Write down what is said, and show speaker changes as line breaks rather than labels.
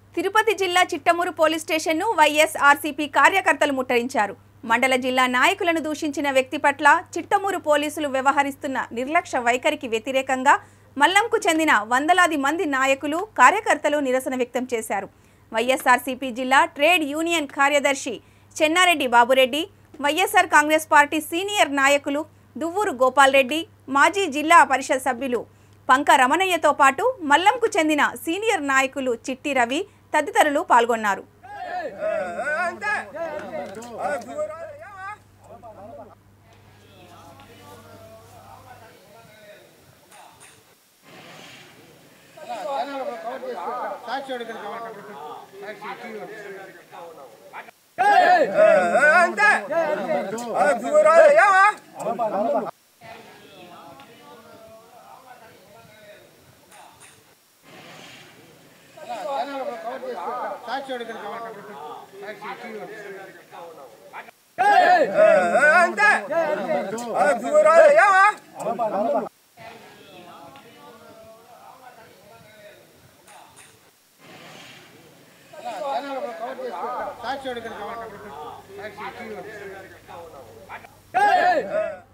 తిరుపతి జిల్లా చిట్టమూరు పోలీస్ స్టేషన్ను వైఎస్ఆర్సీపీ కార్యకర్తలు ముట్టడించారు మండల జిల్లా నాయకులను దూషించిన వ్యక్తి పట్ల చిట్టమూరు పోలీసులు వ్యవహరిస్తున్న నిర్లక్ష్య వైఖరికి వ్యతిరేకంగా మల్లంకు చెందిన వందలాది మంది నాయకులు కార్యకర్తలు నిరసన వ్యక్తం చేశారు వైఎస్ఆర్సీపీ జిల్లా ట్రేడ్ యూనియన్ కార్యదర్శి చెన్నారెడ్డి బాబురెడ్డి వైఎస్ఆర్ కాంగ్రెస్ పార్టీ సీనియర్ నాయకులు దువ్వూరు గోపాల్ రెడ్డి మాజీ జిల్లా పరిషత్ సభ్యులు పంక రమణయ్యతో పాటు మల్లంకు చెందిన సీనియర్ నాయకులు చిట్టి రవి తదితరులు పాల్గొన్నారు
సాక్షి